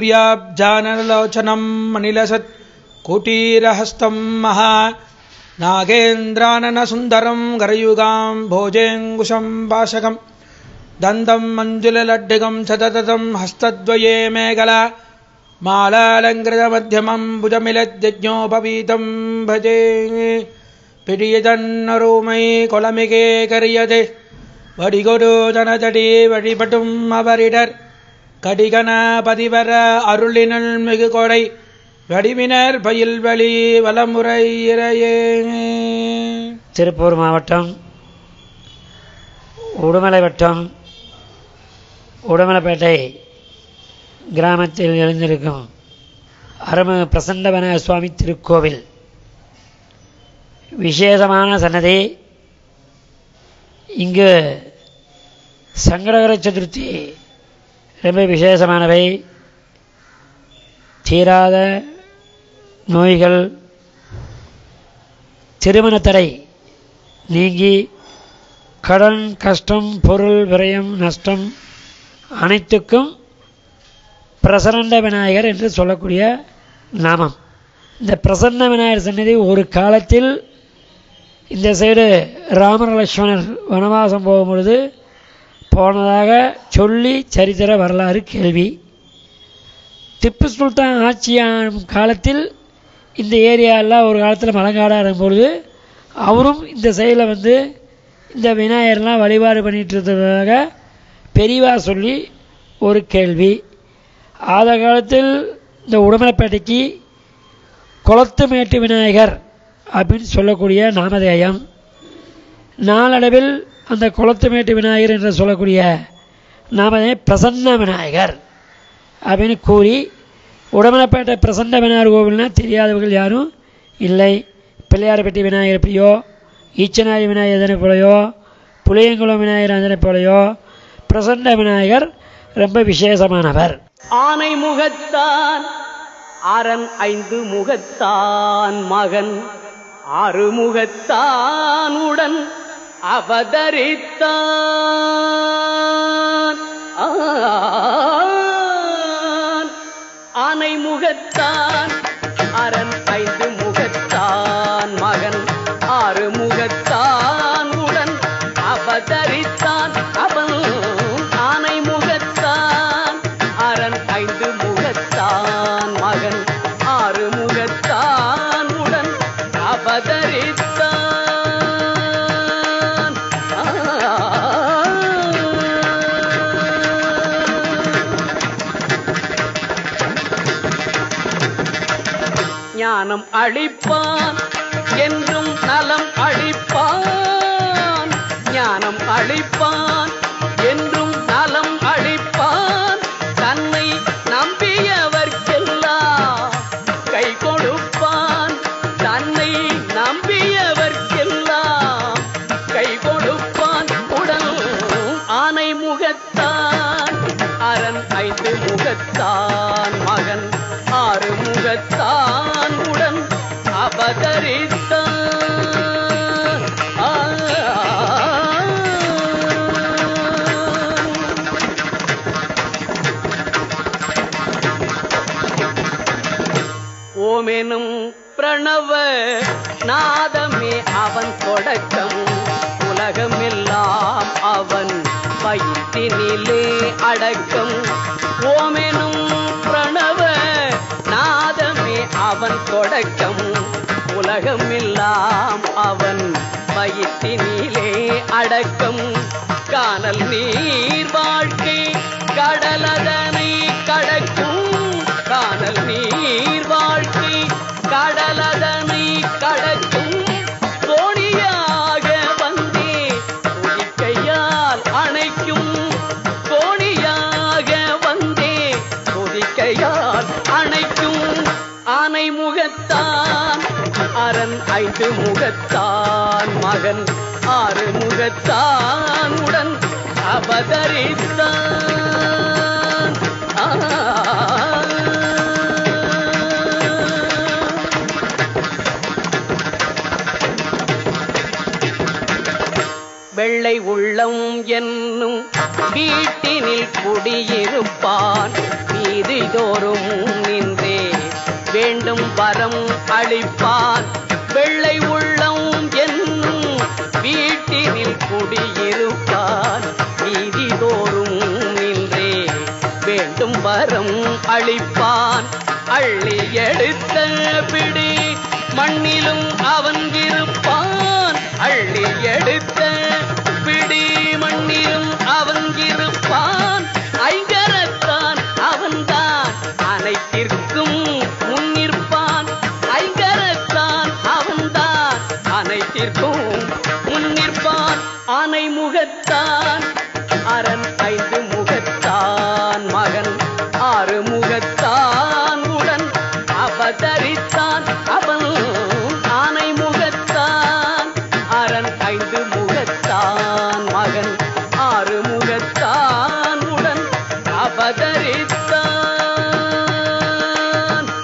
दिव्याब्जानलोचनं मणिलसत् कुटीरहस्तं महा नागेन्द्राननसुन्दरं गरयुगां भोजेऽङ्कुशं भाषकं दन्तं मञ्जुललड्डुकं सततं हस्तद्वये मेखला मालालङ्कृतमध्यमं भुजमिलद्यज्ञोपवीतं भजे பிடியதன்னருமை கொலமிகே கரியதே வடிகொடு தனதடி வழிபட்டும் அவரிடர் கடிகன பதிவர அருளினல் மிகு கொடை வடிவினர் பயில் வழி வலமுறை இறையே திருப்பூர் மாவட்டம் உடுமலை வட்டம் உடுமலைப்பேட்டை கிராமத்தில் எழுந்திருக்கும் அருள்மிகு பிரசன்ன விநாயகர் சுவாமி திருக்கோவில் விசேஷமான சன்னதி இங்கு சங்கடகர சதுர்த்தி ரொம்ப விசேஷமானவை தீராத நோய்கள் திருமண தடை நீங்கி கடன் கஷ்டம் பொருள் விரயம் நஷ்டம் அனைத்துக்கும் பிரசரண்ட விநாயகர் என்று சொல்லக்கூடிய நாமம் இந்த பிரசன்ன விநாயகர் சன்னதி ஒரு காலத்தில் இந்த சைடு ராமர் லட்சுமணர் வனவாசம் போகும் பொழுது போனதாக சொல்லி சரித்திர வரலாறு கேள்வி திப்பு சுல்தான் ஆட்சியான காலத்தில் இந்த ஏரியாவில் ஒரு காலத்தில் மலங்காடாக இருக்கும்பொழுது அவரும் இந்த சைடில் வந்து இந்த விநாயகர்லாம் வழிபாடு பண்ணிட்டு இருந்ததாக பெரியவா சொல்லி ஒரு கேள்வி ஆத காலத்தில் இந்த உடுமலைப்பேட்டைக்கு குளத்துமேட்டு விநாயகர் அப்படின்னு சொல்லக்கூடிய நாமதேயம் நாளடைவில் அந்த குளத்துமேட்டு விநாயகர் என்று சொல்லக்கூடிய நாமதேயம் பிரசன்ன விநாயகர் அப்படின்னு கூறி உடமலைப்பேட்டை பிரசன்ன விநாயகர் கோவில்னால் தெரியாதவர்கள் யாரும் இல்லை பிள்ளையார்பட்டி விநாயகர் எப்படியோ ஈச்சனாரி விநாயகர் எதனை போலையோ புளியங்குளம் விநாயகர் அதனை போலையோ பிரசன்ன விநாயகர் ரொம்ப விசேஷமானவர் ஆனை முகத்தான் அரண் ஐந்து முகத்தான் மகன் ஆறு முகத்தான் உடன் அவதரித்தான் ஆன். ஆனை முகத்தான் அரண் ஐந்து முகத்தான் மகன் ஆறு முகத்தான் உடன் அவதரித்தான் அவன் ஆனை முகத்தான் அரண் ஐந்து முகத்தான் மகன் ஆறு முகத்தான் உடன் அவதரித்தான் ஞானம் அளிப்பான் என்றும் நலம் அளிப்பான் ஞானம் அளிப்பான் என்றும் நலம் அளிப்பான் தன்னை நம்பியவர்க்கெல்லாம் கை கொடுப்பான் தன்னை நம்பியவர்க்கெல்லாம் கை கொடுப்பான் உடல் ஆனை முகத்தான் அரண் ஐந்து முகத்தான் மகன் ஆறு முகத்தான் உடன் அவதரித்தான் ஆ. ஓமெனும் பிரணவ நாதமே அவன் தொடக்கம் உலகமெல்லாம் அவன் வயிற்றினிலே அடக்கம் ஓமெனும் பிரணவ நாதமே அவன் தொடக்கம் உலகமெல்லாம் அவன் வயிற்றினிலே அடக்கம் காணல் நீர் வாழ்க்கை கடலதனை கடக்கும் காணல் நீர் வாழ்க்கை கடலதனை கடக்கும் கோணியாக வந்தே துதிக்கையால் அணைக்கும் கோணியாக வந்தே துதிக்கையால் அணைக்கும் ஆனை முகத்தான் அரண் ஐந்து முகத்தான் மகன் ஆறு முகத்தான் உடன் அவதரித்தான் ஆ வெள்ளை உள்ளம் என்னும் வீட்டினில் குடியிருப்பான் வீதி தோறும் நின்றே வேண்டும் வரம் அளிப்பான் வெள்ளை உள்ளம் என்னும் வீட்டினில் குடியிருப்பான் வீதி தோறும் நின்றே வேண்டும் வரம் அளிப்பான் அள்ளி எடுத்த பிடி மண்ணிலும் அவன் இருப்பான் அள்ளி எடுத்த பிடி மண்ணிலும் அவன் இருப்பான் ஐங்கரத்தான் அவன்தான் அனைத்திற்கும் முன்னிற்பான் ஐங்கரத்தான் அவன்தான் அனைத்திற்கும் முன்னிற்பான் ஆனை முகத்தான் அரண் ஐந்து முகத்தான் மகன் ஆறு முகத்தான் உடன் அவதரித்தான் அவன் ஆனை முகத்தான் அரண் ஐந்து முகத்தான் மகன் ஆறு முகத்தான் உடன் அவதரித்தான்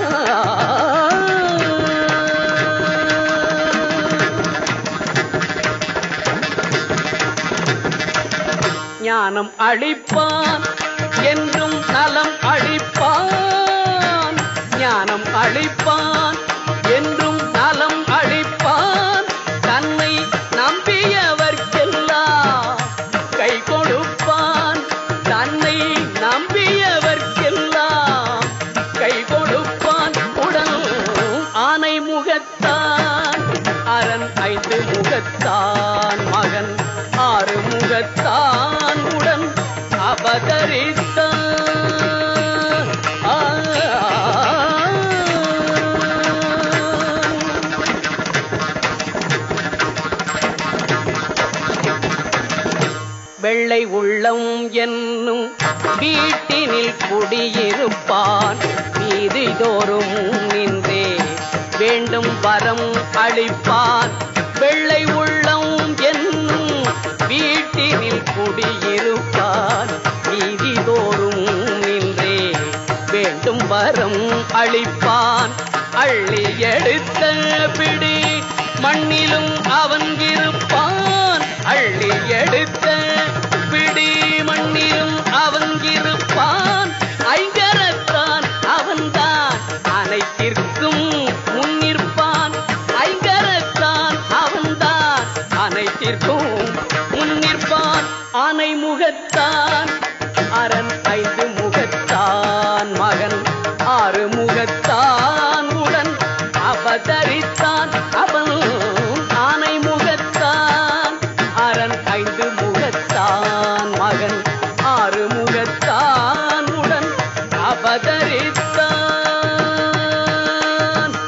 ஞானம் அளிப்பான் என்றும் நலம் அளிப்பான் ஞானம் அளிப்பான் என்றும் நலம் அளிப்பான் தன்னை நம்பியவர்க்கெல்லாம் கை கொடுப்பான் தன்னை நம்பியவர்க்கெல்லாம் கை கொடுப்பான் உடன் ஆனை முகத்தான் அரண் ஐந்து முகத்தான் மகன் ஆறு முகத்தான் உடன் அவதரித்தான் ஆ. வெள்ளை உள்ளம் என்னும் வீட்டினில் குடியிருப்பான் வீதி தோறும் நின்றே வேண்டும் வரம் அளிப்பான் வெள்ளை உள்ளம் என்னும் வீட்டினில் குடியிருப்பான் வீதி தோறும் நின்றே வேண்டும் வரம் அளிப்பான் அள்ளி எடுத்த பிடி மண்ணிலும் அவன் இருப்பான் அள்ளி எடுத்த பிடி மண்ணிலும் அவன் இருப்பான் ஐங்கரத்தான் அவன்தான் அனைத்திற்கும் முன்னிற்பான் ஐங்கரத்தான் அவன்தான் அனைத்திற்கும் முன்னிற்பான் ஆனை முகத்தான் அரண் ஐந்து முகத்தான் மகன் ஆறு முகத்தான் உடன் அவதரித்தான் அவன் ஆனை முகத்தான் அரண் ஐந்து முகத்தான் மகன் ஆறு முகத்தான் உடன் அவதரித்தான்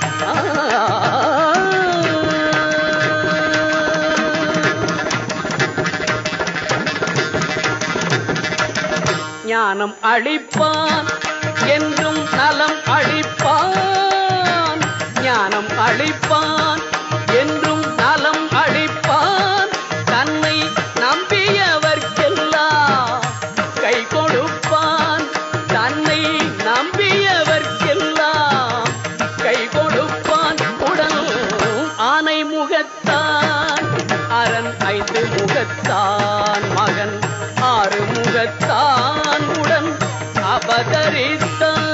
ஞானம் அளிப்பான் என்றும் நலம் அளிப்பான் ஞானம் அளிப்பான் என்றும் நலம் அளிப்பான் தன்னை நம்பியவர்க்கெல்லாம் கை கொடுப்பான் தன்னை நம்பியவர்க்கெல்லாம் கை கொடுப்பான் உடன் ஆனை முகத்தான் அரண் ஐந்து முகத்தான் மகன் ஆறு முகத்தான் உடன் அவதரித்தான்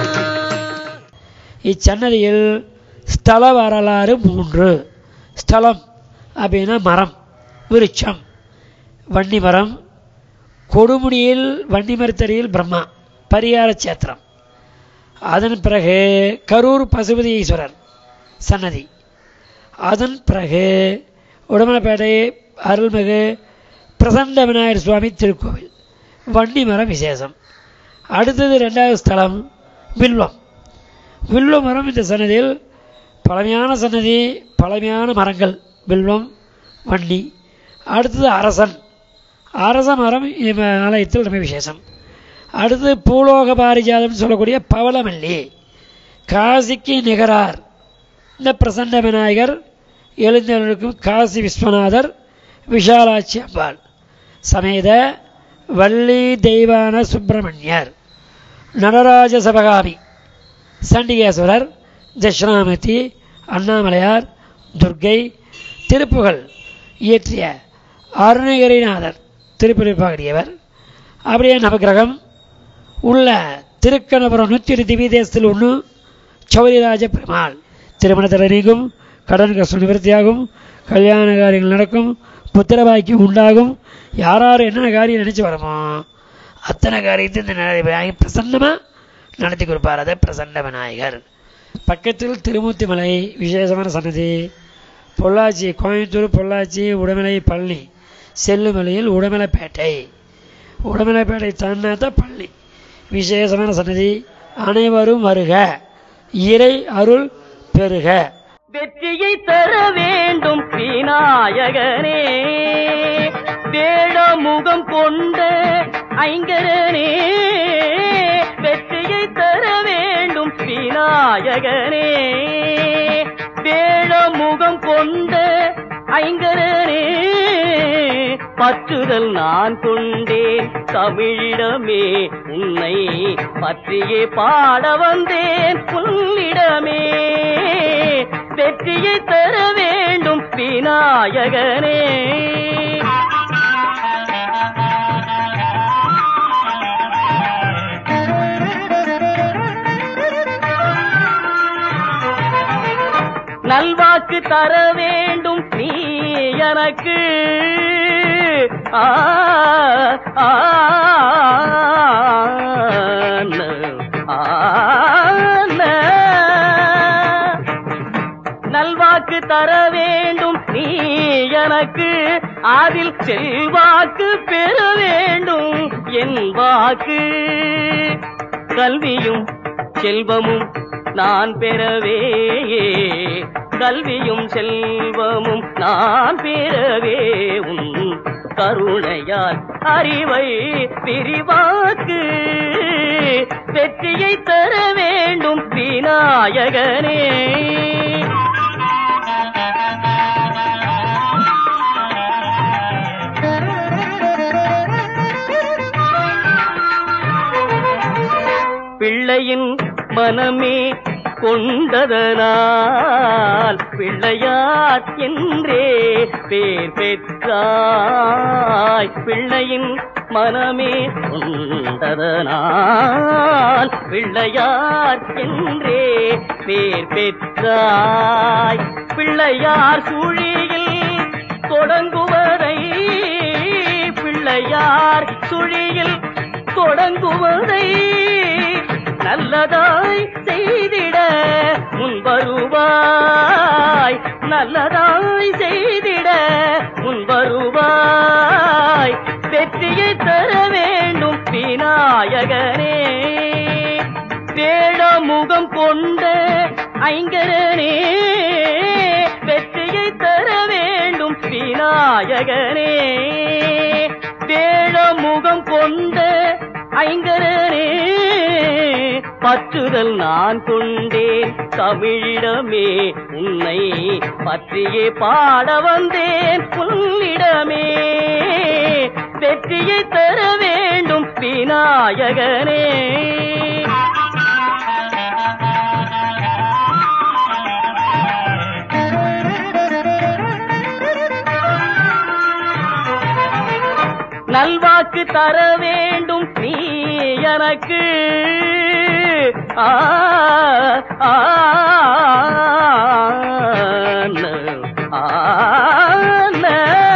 இச்சன்னதியில் ஸ்தல வரலாறு மூன்று ஸ்தலம் அப்படின்னா மரம் விருட்சம் வன்னி மரம் கொடுமுடியில் வன்னி மரத்தடியில் பிரம்மா பரிகார சேத்திரம் அதன் பிறகு கரூர் பசுபதி ஈஸ்வரர் சன்னதி அதன் பிறகு உடமலைப்பேட்டை அருள்மிகு பிரசண்ட விநாயகர் சுவாமி திருக்கோவில் வன்னி மரம் விசேஷம் அடுத்தது ரெண்டாவது ஸ்தலம் வில்வம் வில்வ மரம் இந்த சன்னதியில் பழமையான சன்னதி பழமையான மரங்கள் வில்வம் வன்னி அடுத்தது அரசன் அரச மரம் இந்த ஆலயத்தில் ரொம்ப விசேஷம் அடுத்தது பூலோக பாரிஜாதம்னு சொல்லக்கூடிய பவளமல்லி காசிக்கு நிகரார் இந்த பிரசன்ன விநாயகர் எழுந்தருளுக்கும் காசி விஸ்வநாதர் விஷாலாட்சி அம்பாள் சமேத வள்ளி தெய்வான சுப்பிரமணியர் நடராஜ சபகாமி சண்டிகேஸ்வரர் தட்சிணாமூர்த்தி அண்ணாமலையார் துர்க்கை திருப்புகழ் இயற்றிய அருணகிரிநாதர் திருப்பதிப்பாடியவர் அப்படியே நவகிரகம் உள்ள திருக்கணபுரம் நூற்றி ஒரு திவ்ய தேசத்தில் ஒன்று சௌரிராஜ பெருமாள் திருமணத்தில் நீங்கும் கடன் கஷ்டம் நிவர்த்தியாகும் கல்யாண காரியங்கள் நடக்கும் புத்திர பாக்கியம் உண்டாகும் யார் யார் என்னென்ன காரியம் நினச்சி வரமோ அத்தனை காரியத்தை இந்த விநாயகர் பிரசன்னமாக நடத்தி கொடுப்பார் அதை பிரசன்ன விநாயகர் பக்கத்தில் திருமூர்த்தி மலை விசேஷமான சன்னதி பொள்ளாச்சி கோயம்புத்தூர் பொள்ளாச்சி உடமலை பழனி செல்லுமலையில் உடமலைப்பேட்டை உடமலைப்பேட்டை தாண்டாத பள்ளி விசேஷமான சன்னதி அனைவரும் வருக இறை அருள் பெறுக வெற்றியை தர வேண்டும் விநாயகனே வேடமுகம் கொண்ட ஐங்கரனே வெற்றியை தர வேண்டும் விநாயகனே வேடமுகம் கொண்ட ஐங்கரனே பற்றுதல் நான் கொண்டேன் தமிழிடமே உன்னை பற்றியே பாட வந்தேன் புல்லிடமே வெற்றியை தர வேண்டும் விநாயகனே நல்வாக்கு தர வேண்டும் நீ எனக்கு ஆ, ஆ, ந, ஆ, ந. நல்வாக்கு தர வேண்டும் நீ எனக்கு அதில் செல்வாக்கு பெற வேண்டும் என் வாக்கு கல்வியும் செல்வமும் நான் பெறவே கல்வியும் செல்வமும் நான் பெறவே உன் கருணையால் அறிவை விரிவாக்கு வெற்றியை தர வேண்டும் விநாயகனே பிள்ளையின் மனமே கொண்டதனால் பிள்ளையார் என்றே பேர் பெற்றாய் பிள்ளையின் மனமே கொண்டதனால் பிள்ளையார் என்றே பேர் பெற்றாய் பிள்ளையார் சுழியில் தொடங்குவதை பிள்ளையார் சுழியில் தொடங்குவதை நல்லதாய் செய்திட முன்வருவாய் நல்லதாய் செய்திட முன்வருவாய் வெற்றியை தர வேண்டும் விநாயகனே வேடமுகம் கொண்ட ஐங்கரனே வெற்றியை தர வேண்டும் விநாயகனே வேடமுகம் கொண்ட ஐங்கரனே பற்றுதல் நான் கொண்டேன் தமிழிடமே உன்னை பற்றியே பாட வந்தேன் புல்லிடமே வெற்றியை தர வேண்டும் விநாயகனே நல்வாக்கு தர வேண்டும் நீ எனக்கு ஆ, ஆ, ந, ஆ, ந.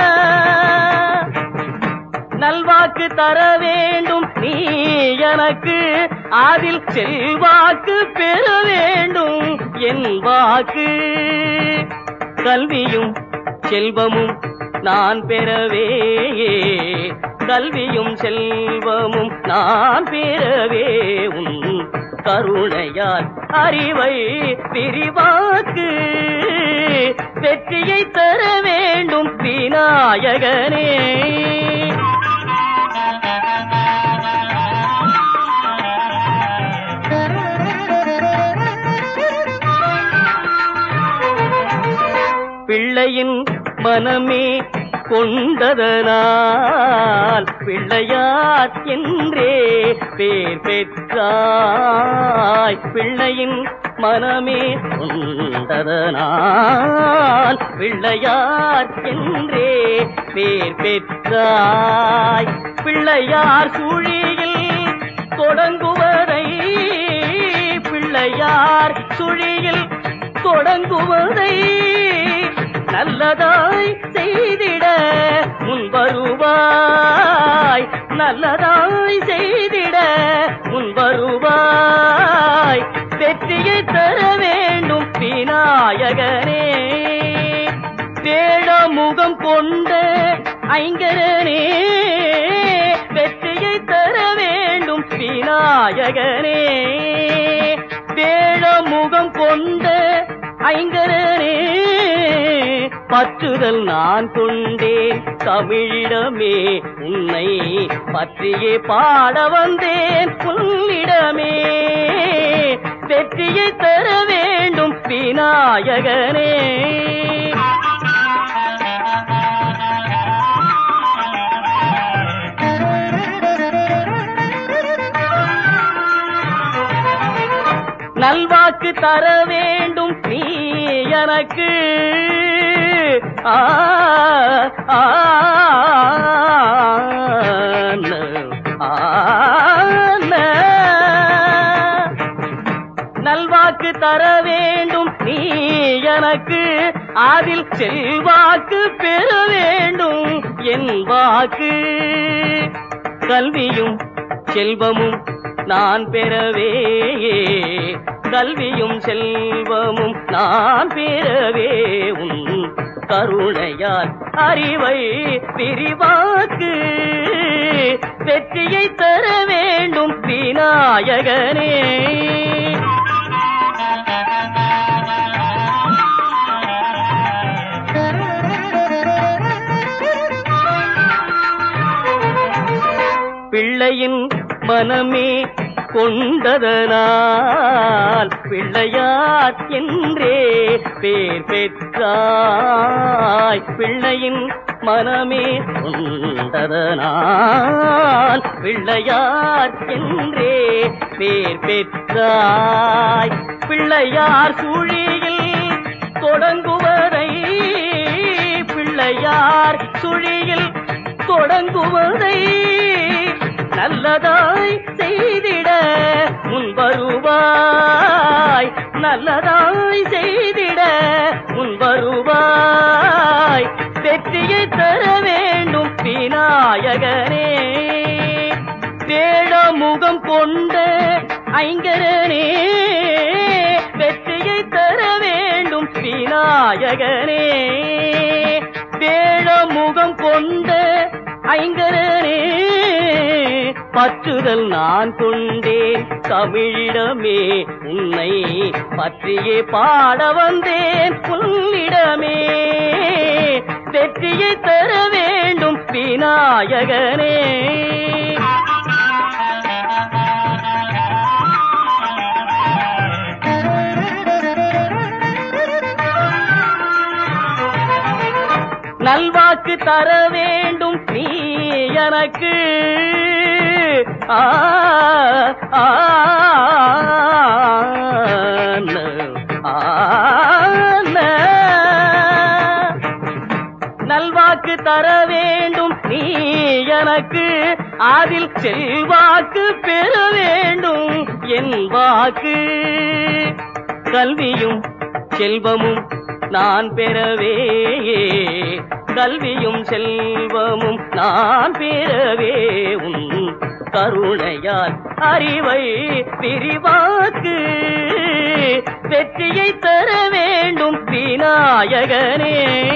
நல்வாக்கு தர வேண்டும் நீ எனக்கு அதில் செல்வாக்கு பெற வேண்டும் என் வாக்கு கல்வியும் செல்வமும் நான் பெறவே கல்வியும் செல்வமும் நான் பெறவே உன் கருணையால் அறிவை விரிவாக்கு வெற்றியை தர வேண்டும் விநாயகனே பிள்ளையின் மனமே கொண்டதனால் பிள்ளையார் என்றே பேர் பெற்றாய் பிள்ளையின் மனமே கொண்டதனால் பிள்ளையார் என்றே பேர் பெற்றாய் பிள்ளையார் சுழியில் தொடங்குவதை பிள்ளையார் சுழியில் தொடங்குவதை நல்லதாய் செய்திட முன்வருவாய் நல்லதாய் செய்திட முன்வருவாய் வெற்றியை தர வேண்டும் விநாயகனே வேட முகம் கொண்ட ஐங்கரனே வெற்றியை தர வேண்டும் விநாயகனே வேட முகம் கொண்ட ஐங்கரனே பற்றுதல் நான் கொண்டேன் தமிழிடமே உன்னை பற்றியே பாட வந்தேன் உன்னிடமே வெற்றியை தர வேண்டும் விநாயகனே நல்வாக்கு தர வேண்டும் நீ எனக்கு ஆ, ஆ, ந, ஆ, ந. நல்வாக்கு தர வேண்டும் நீ எனக்கு அதில் செல்வாக்கு பெற வேண்டும் என் வாக்கு கல்வியும் செல்வமும் நான் பெறவே கல்வியும் செல்வமும் நான் பெறவே உன் கருணையால் அறிவை விரிவாக்கு வெற்றியை தர வேண்டும் விநாயகனே பிள்ளையின் மனமே கொண்டதனால் பிள்ளையார் என்றே பேர் பெற்றாய் பிள்ளையின் மனமே கொண்டதனால் பிள்ளையார் என்றே பேர் பெற்றாய் பிள்ளையார் சுழியில் தொடங்குவதை பிள்ளையார் சுழியில் தொடங்குவதை நல்லதாய் செய்திட முன்வருவாய் நல்லதாய் செய்திட முன்வருவாய் வெற்றியை தர வேண்டும் விநாயகனே வேட முகம் கொண்ட ஐங்கரனே வெற்றியை தர வேண்டும் விநாயகனே வேட முகம் கொண்ட ஐங்கரனே பற்றுதல் நான் கொண்டேன் தமிழிடமே உன்னை பற்றியே பாட வந்தேன் உன்னிடமே வெற்றியை தர வேண்டும் விநாயகனே நல்வாக்கு தர வேண்டும் நீ எனக்கு ஆ, ஆ, ந, ஆ, ந. நல்வாக்கு தர வேண்டும் நீ எனக்கு அதில் செல்வாக்கு பெற வேண்டும் என் வாக்கு கல்வியும் செல்வமும் நான் பெறவே கல்வியும் செல்வமும் நான் பெறவே உன் கருணையால் அறிவை விரிவாக்கு வெற்றியை தர வேண்டும் விநாயகனே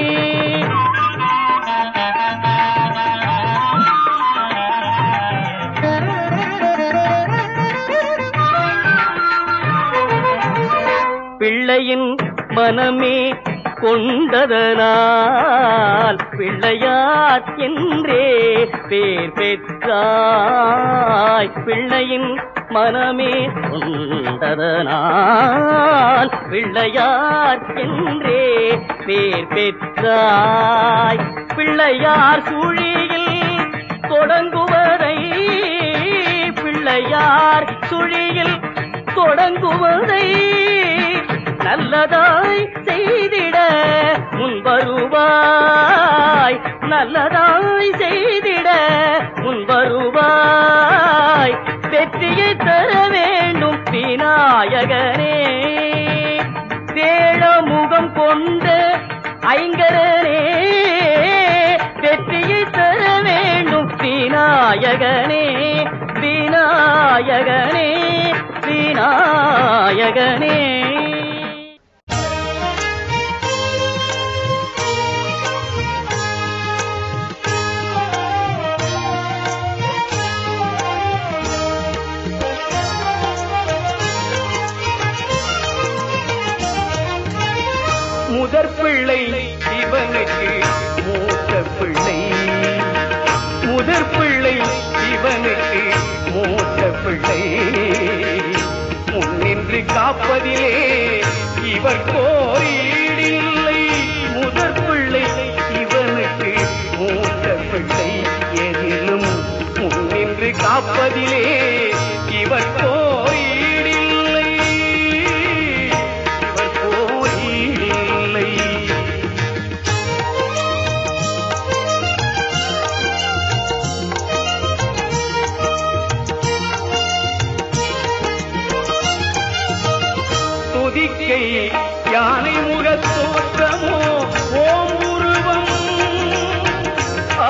பிள்ளையின் மனமே கொண்டதனால் பிள்ளையார் என்றே பேர் பெற்றாய் பிள்ளையின் மனமே கொண்டதனால் பிள்ளையார் என்றே பேர் பெற்றாய் பிள்ளையார் சுழியில் தொடங்குவதை பிள்ளையார் சுழியில் தொடங்குவதை நல்லதாய் செய்திட முன்வருவாய் நல்லதாய் செய்திட முன்வருவாய் வெற்றியை தர வேண்டும் விநாயகனே வேள முகம் கொண்ட ஐங்கரனே வெற்றியை தர வேண்டும் விநாயகனே விநாயகனே விநாயகனே முதற் பிள்ளை சிவனுக்கு மூத்த பிள்ளை முதற் பிள்ளை சிவனுக்கு மூத்த பிள்ளை முன்னின்று காப்பதிலே இவர் கோரீடில்லை முதற் பிள்ளை சிவனுக்கு மூத்த பிள்ளை எதிலும் முன்னின்று காப்பதிலே இவர் கோரீடில்லை இவர் கோரீடில்லை துதிக்கை யானை முகத் தோற்றமோ ஓம் உருவம் ஆ,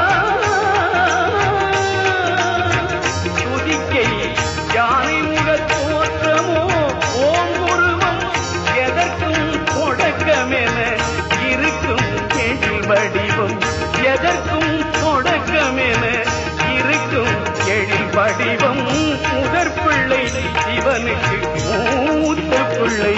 துதிக்கை யானை முகத் தோற்றமோ ஓம் உருவம் எதற்கும் தொடக்கமென இருக்கும் எழில் வடிவம் எதற்கும் தொடக்கமென இருக்கும் எழில் வடிவம் முதற் பிள்ளை சிவனுக்கு மூத்த பிள்ளை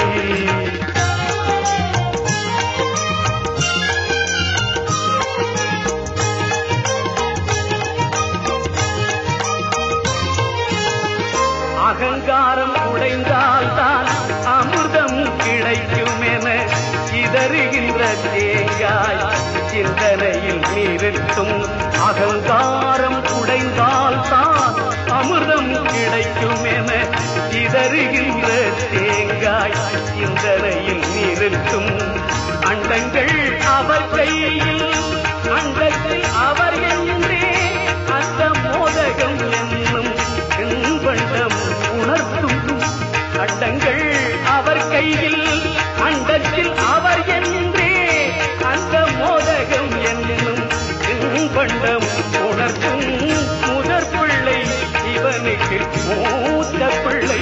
அகங்காரம் உடைந்தால்தான் அமிர்தம் கிடைக்கும் என சிதறுகின்ற தேங்காய் சிந்தனையில் நிறுத்தும் அகங்காரம் உடைந்தால்தான் அமிர்தம் கிடைக்கும் என சிதறுகின்ற தேங்காய் சிந்தனையில் நிறுத்தும் அண்டங்கள் அவர் கையில் அண்டத்தில் அவர் என்றே அந்த மோதகம் என்னும் செம்பண்டம் உணர்த்தும் அண்டங்கள் அவர் கையில் அண்டத்தில் அவர் என்றே அந்த மோதகம் என்னும் செம்பண்டம் உணர்த்தும் முதற் பிள்ளை இவனுக்கு மூத்த பிள்ளை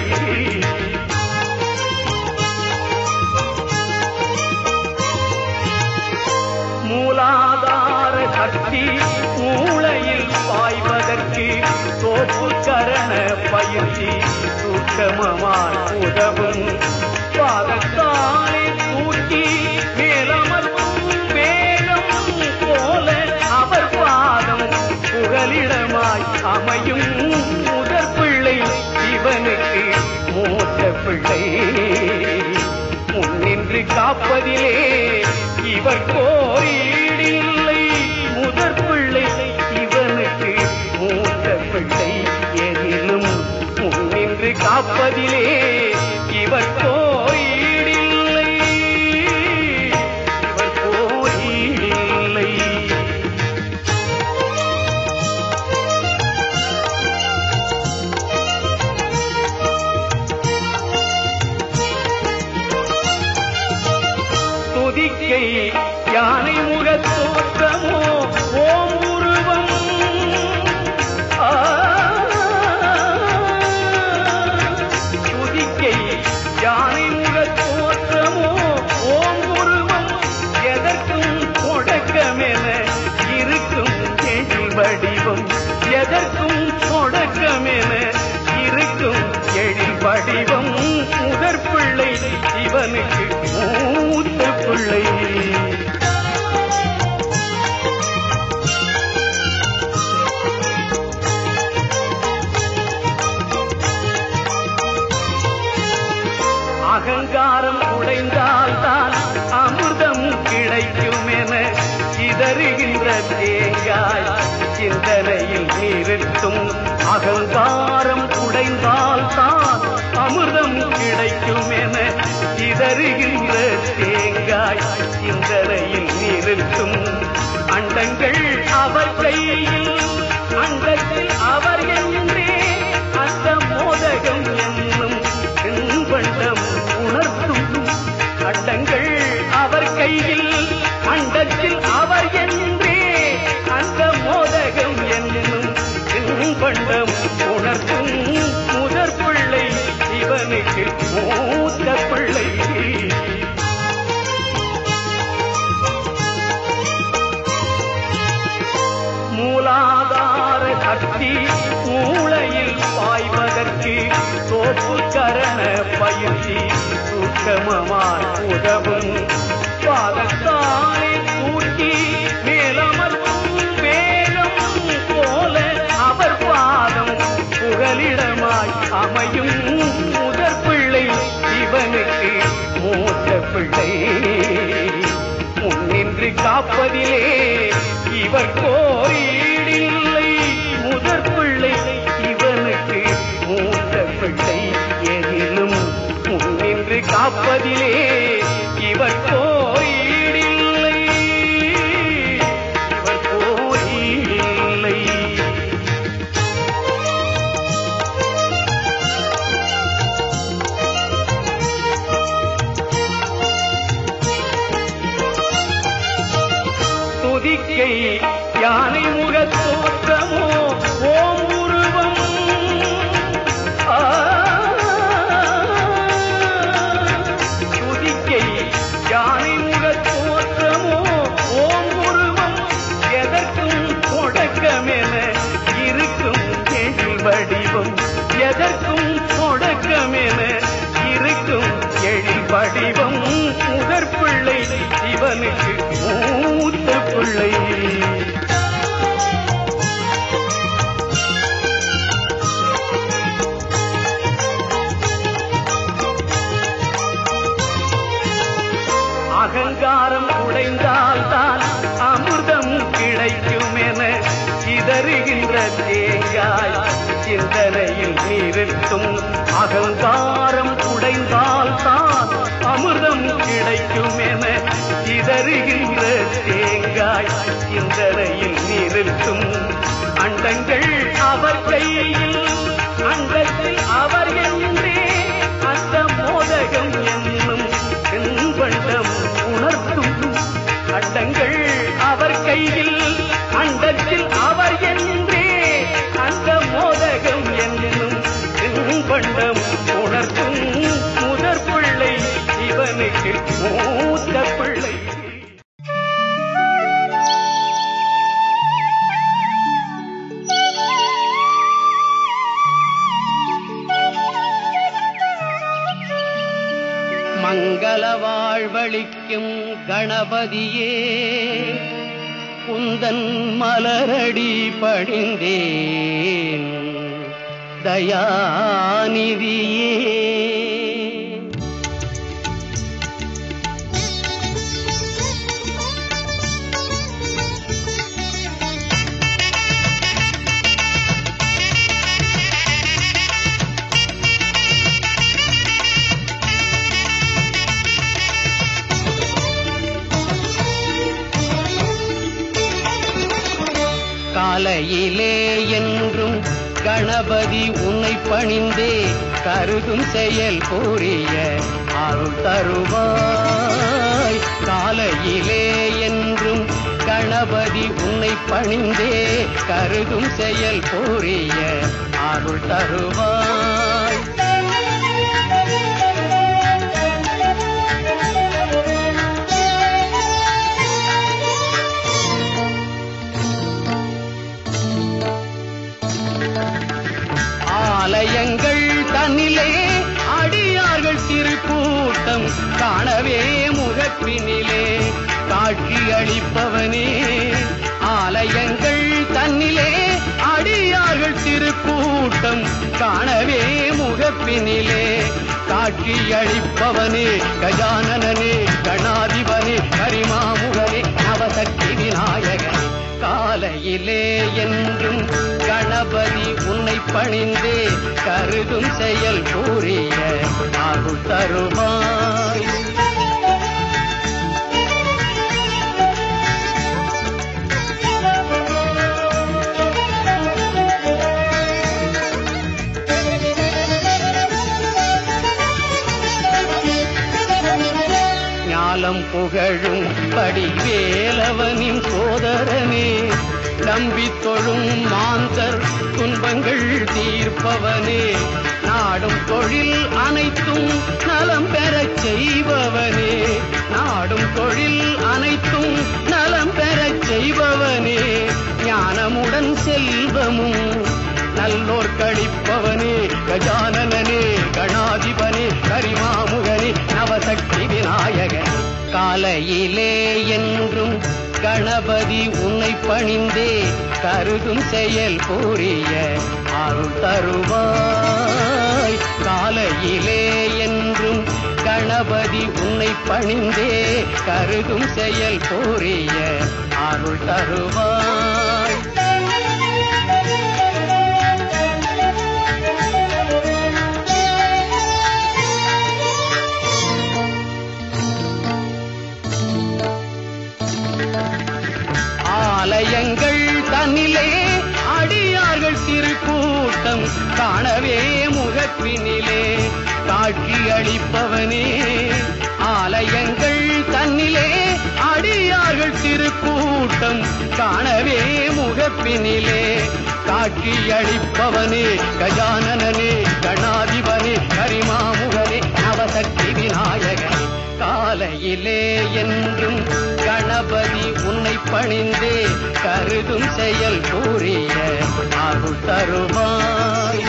மூலாதார சக்தி மூளையில் பாய்வதற்கு தோப்பு கரண பயிற்சி சூட்சமமாய் உதவும் பாதத்தாலே தூக்கி மேலமர்த்தும் வேகம் போல அவர் பாதம் புகலிடமாய் அமையும் முதற் பிள்ளை இவனுக்கு மூத்த பிள்ளை முன்னின்று காப்பதிலே இவர் கோரீடில்லை முதற் பிள்ளை இவனுக்கு மூத்த பிள்ளை எதிலும் முன்னின்று காப்பதிலே இவர் கோரீடில்லை இவர் கோரீடில்லை துதிக்கை யானை முகத் தோற்றமோ ஓம் உருவம் ஆ, துதிக்கை யானை முகத் தோற்றமோ ஓம் உருவம் எதற்கும் தொடக்கமென இருக்கும் எழில் வடிவம் எதற்கும் தொடக்கமென இருக்கும் எழில் வடிவம் முதற் பிள்ளை இவனுக்கு மூத்த பிள்ளை அகங்காரம் உடைந்தால்தான் அமிர்தம் கிடைக்கும் என சிதறுகின்ற தேங்காய் சிந்தனையில் நிறுத்தும் அகங்காரம் உடைந்தால்தான் அமிர்தம் கிடைக்கும் என சிதறுகின்ற தேங்காய் சிந்தனையில் நிறுத்தும் அண்டங்கள் அவர் கையில் அண்டத்தில் அவர் என்றே அந்த மோதகம் என்னும் தின்பண்டம் உணர்த்தும் அண்டங்கள் அவர் கையில் அண்டத்தில் அவர் என்றே அந்த மோதகம் என்னும் தின்பண்டம் உணர்த்தும் முதற் பிள்ளை இவனுக்கு மூத்த பிள்ளை மூலாதார சக்தி மூளையில் பாய்வதற்கு தோப்பு கரண பயிற்சி சூக்கமமாய் உதவும் பாதத்தாலே தூக்கி மேலமர்த்தும் வேகம் போல அவர் பாதம் புகலிடமாய் அமையும் முதற் பிள்ளை இவனுக்கு மூத்த பிள்ளை முன்னின்று காப்பதிலே இவர் கோரீடில்லை முதற் பிள்ளை இவனுக்கு மூத்த பிள்ளை எதிலும் முன்னின்று காப்பதிலே இவர் கோரீடில்லை இவர் கோரீடில்லை துதிக்கை யானை முகத் தோற்றமோ ஓம் உருவம் ஆ, துதிக்கை யானை முகத் தோற்றமோ ஓம் உருவம் எதற்கும் தொடக்கமென இருக்கும் எழில் வடிவம் எதற்கும் தொடக்கமென இருக்கும் எழில் வடிவம் முதற் பிள்ளை இவனுக்கு மூத்த பிள்ளை அகங்காரம் உடைந்தால்தான் அமிர்தம் கிடைக்கும் என சிதறுகின்ற தேங்காய் சிந்தனையில் நிறுத்தும் அகங்காரம் உடைந்தால்தான் அமிர்தம் கிடைக்கும் என சிதறுகின்ற தேங்காய் சிந்தனையில் நிறுத்தும் அண்டங்கள் அவர் கையில் அண்டத்தில் அவர் என்றே அந்த மோதகம் என்னும் தின்பண்டம் உணர்த்தும் அண்டங்கள் அவர் கையில் அண்டத்தில் அவர் என்றே அந்த மோதகம் என்னும் தின்பண்டம் உணர்த்தும் முதற் பிள்ளை இவனுக்கு மூத்த பிள்ளை மங்கள வாழ்வழிக்கும் கணபதியே குந்தன் மலரடி பணிந்தேன் தயாநிதியே காலையிலே என்றும் கணபதி உன்னை பணிந்தே கருதும் செயல் புரிய அருள் தருவாய் காலையிலே என்றும் கணபதி உன்னை பணிந்தே கருதும் செயல் புரிய அருள் தருவாய் ஆலயங்கள் தன்னிலே அடியார்கள் திருக்கூட்டம் காணவே முகப்பினிலே காட்சி அளிப்பவனே ஆலயங்கள் தன்னிலே அடியார்கள் திருக்கூட்டம் காணவே முகப்பினிலே காட்சி அளிப்பவனே கஜானனே கணாதிபனே கரிமாமுகனே நவசக்தி விநாயகனே காலையில் காலையிலே என்றும் கணபதி உன்னை பணிந்தே கருதும் செயல் கூறிய அருள் தருவாய் ஞாலம் புகழும் படிவேலவனின் சோதரனே நம்பி தொழும் மாந்தர் துன்பங்கள் தீர்ப்பவனே நாடும் தொழில் அனைத்தும் நலம் பெறச் செய்பவனே நாடும் தொழில் அனைத்தும் நலம் பெறச் செய்பவனே ஞானமுடன் செல்வமும் நல்லோர் கழிப்பவனே கஜானனே கணாதிபனே கரிமாமுகனே நவசக்தி விநாயகனே காலையிலே என்றும் கணபதி உன்னை பணிந்தே கருதும் செயல் கூறிய அருள் தருவாய் காலையிலே என்றும் கணபதி உன்னை பணிந்தே கருதும் செயல் கூறிய அருள் தருவாய் ஆலயங்கள் தன்னிலே அடியார்கள் திருக்கூட்டம் காணவே முகப்பினிலே காட்சி அளிப்பவனே ஆலயங்கள் தன்னிலே அடியார்கள் திருக்கூட்டம் காணவே முகப்பினிலே காட்சி அளிப்பவனே கஜானனே கணாதிபனே கரிமாமுகனே நவசக்தி விநாயகனே காலையிலே என்றும் கணபதி உன்னை பணிந்தே கருதும் செயல் கூறிய அருள் தருவாய்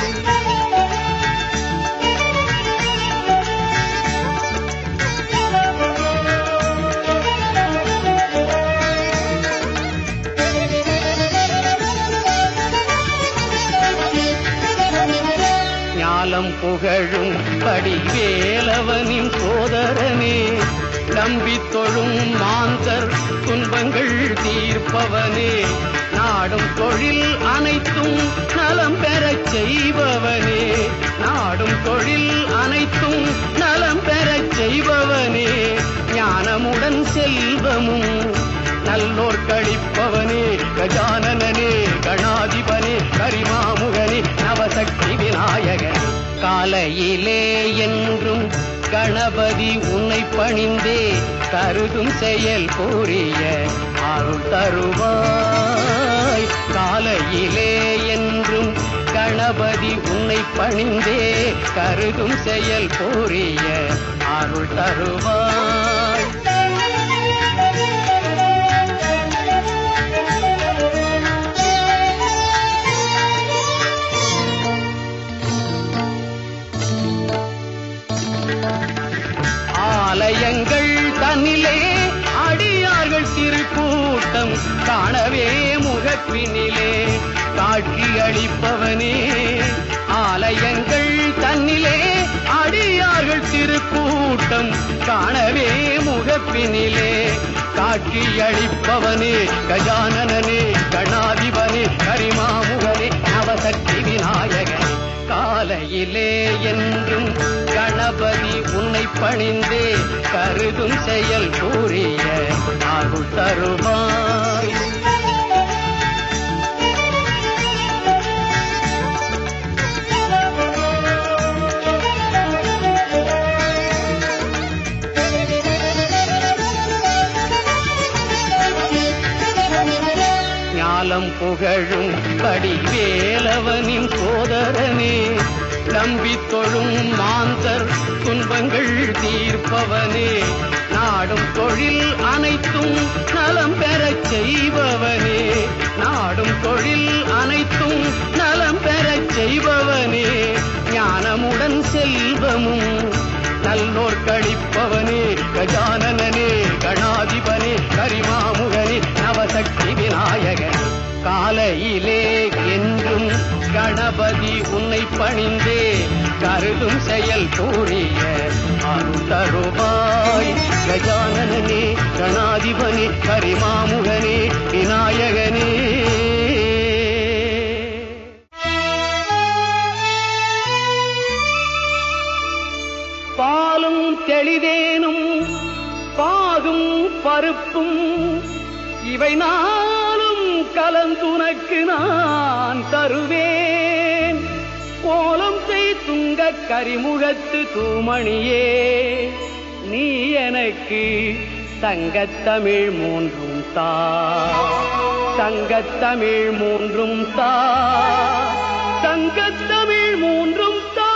ஞாலம் புகழும் படிவேலவனின் சோதரனே நம்பி தொழும் மாந்தர் துன்பங்கள் தீர்ப்பவனே நாடும் தொழில் அனைத்தும் நலம் பெறச் செய்பவனே நாடும் தொழில் அனைத்தும் நலம் பெறச் செய்பவனே ஞானமுடன் செல்வமும் நல்லோர் கழிப்பவனே கஜானனே கணாதிபனே கரிமாமுகனே நவசக்தி விநாயகனே காலையிலே என்றும் கணபதி உன்னை பணிந்தே கருதும் செயல் கூறிய அருள் தருவாய் காலையிலே என்றும் கணபதி உன்னை பணிந்தே கருதும் செயல் கூறிய அருள் தருவாய் ஆலயங்கள் தன்னிலே அடியார்கள் திருக்கூட்டம் காணவே முகப்பினிலே காட்சி அளிப்பவனே ஆலயங்கள் தன்னிலே அடியார்கள் திருக்கூட்டம் காணவே முகப்பினிலே காட்சி அளிப்பவனே கஜானனே கணாதிபனே கரிமாமுகனே நவசக்தி விநாயகனே காலையிலே என்றும் கணபதி உன்னை பணிந்தே கருதும் செயல் கூறிய அருள் தருவாய் ஞாலம் புகழும் படிவேலவனின் சோதரனே நம்பி தொழும் மாந்தர் துன்பங்கள் தீர்ப்பவனே நாடும் தொழில் அனைத்தும் நலம் பெறச் செய்பவனே நாடும் தொழில் அனைத்தும் நலம் பெறச் செய்பவனே ஞானமுடன் செல்வமும் நல்லோர் கழிப்பவனே கஜானனே கணாதிபனே கரிமாமுகனே நவசக்தி விநாயகனே காலையிலே என்றும் கணபதி உன்னை பணிந்தே கருதும் செயல் கூறிய அருள் தருவாய் கஜானனே கணாதிபனே கரிமாமுகனே விநாயகனே கருப்பும் இவை நாளும் கலந்துனக்கு நான் தருவேன் கோலம் செய் துங்க கரிமுகத்து தூமணியே நீ எனக்கு தங்கத்தமிழ் மூன்றும் தா தங்கத்தமிழ் மூன்றும் தா தங்கத்தமிழ் மூன்றும் தா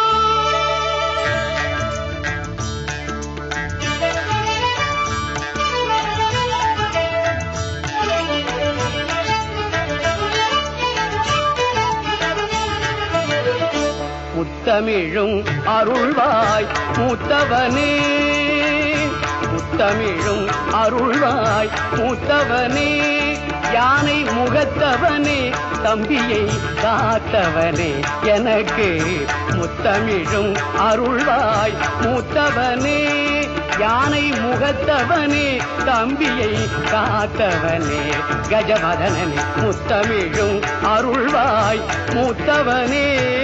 முத்தமிழும் அருள்வாய் மூத்தவனே முத்தமிழும் அருள்வாய் மூத்தவனே யானை முகத்தவனே தம்பியை காத்தவனே எனக்கு முத்தமிழும் அருள்வாய் மூத்தவனே யானை முகத்தவனே தம்பியை காத்தவனே கஜவதனனே முத்தமிழும் அருள்வாய் மூத்தவனே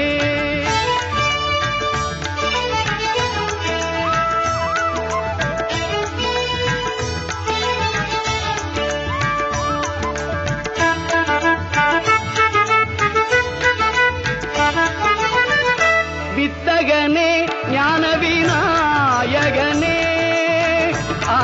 வித்தகனே ஞான விநாயகனே ஆ,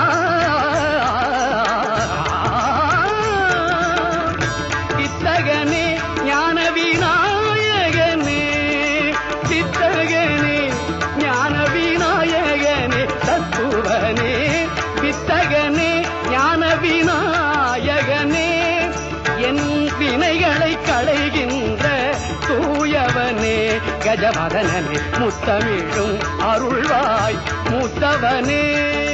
வித்தகனே ஞான விநாயகனே சித்தகனே ஞான விநாயகனே தத்துவனே வித்தகனே ஞான விநாயகனே என் வினைகளை களைகின்ற தூயவனே கஜவதனனே முத்தமிழும் அருள்வாய் மூத்தவனே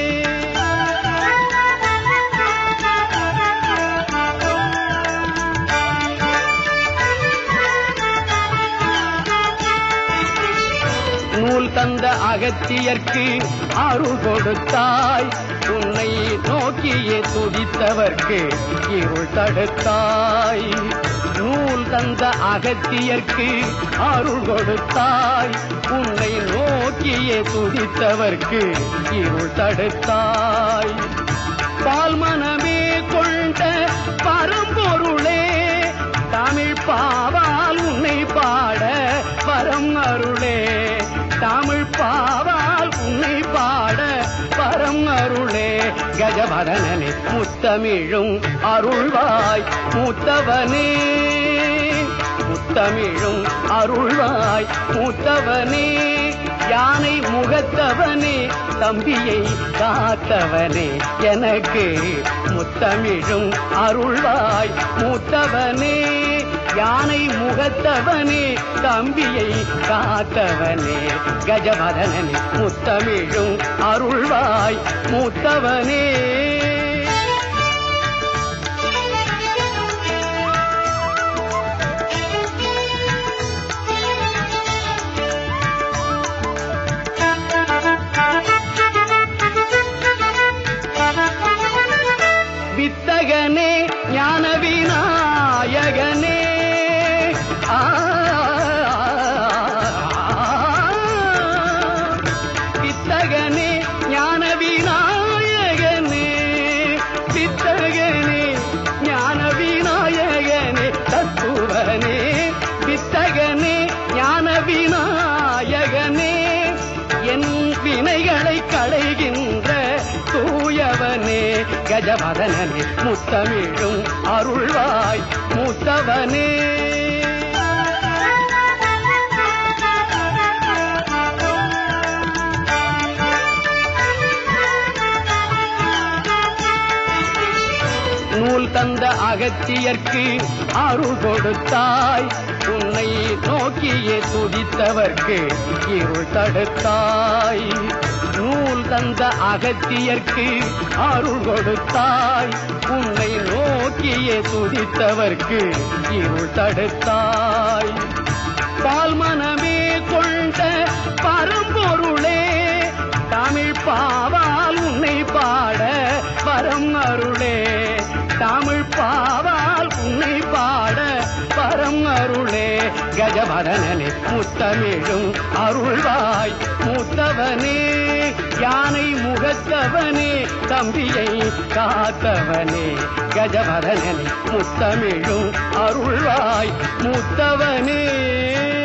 நூல் தந்த அகத்தியர்க்கு அருள் கொடுத்தாய் உன்னை நோக்கியே துதித்தவர்க்கு இருள் தடுத்தாய் நூல் தந்த அகத்தியர்க்கு அருள் கொடுத்தாய் உன்னை நோக்கியே துதித்தவர்க்கு இருள் தடுத்தாய் பால் மனமே கொண்ட பரம்பொருளே தமிழ் பாவால் உன்னை பாட பரம் அருளே தமிழ் பாவால் உன்னை பாட பரம் அருளே கஜவதனனே முத்தமிழும் அருள்வாய் மூத்தவனே முத்தமிழும் அருள்வாய் மூத்தவனே யானை முகத்தவனே தம்பியை காத்தவனே எனக்கு முத்தமிழும் அருள்வாய் மூத்தவனே யானை முகத்தவனே தம்பியை காத்தவனே கஜவதனனே முத்தமிழும் அருள்வாய் மூத்தவனே வித்தகனே ஞான விநாயகனே ஆ, வித்தகனே ஞான விநாயகனே வித்தகனே ஞான விநாயகனே தத்துவனே வித்தகனே ஞான விநாயகனே என் வினைகளை களைகின்ற தூயவனே கஜவதனனே முத்தமிழும் அருள்வாய் மூத்தவனே நூல் தந்த அகத்தியர்க்கு அருள் கொடுத்தாய் உன்னை நோக்கியே துதித்தவர்க்கு இருள் தடுத்தாய் நூல் தந்த அகத்தியர்க்கு அருள் கொடுத்தாய் உன்னை நோக்கியே துதித்தவர்க்கு இருள் தடுத்தாய் பால் மனமே கொண்ட பரம்பொருளே தமிழ் பாவால் உன்னை பாட வரம் அருளே தமிழ் பாவால் உன்னை பாட வரம் நம் அருளே கஜபதனனே முத்தமிழும் அருள்வாய் மூத்தவனே யானை முகத்தவனே தம்பியை காத்தவனே கஜபதனனே முத்தமிழும் அருள்வாய் மூத்தவனே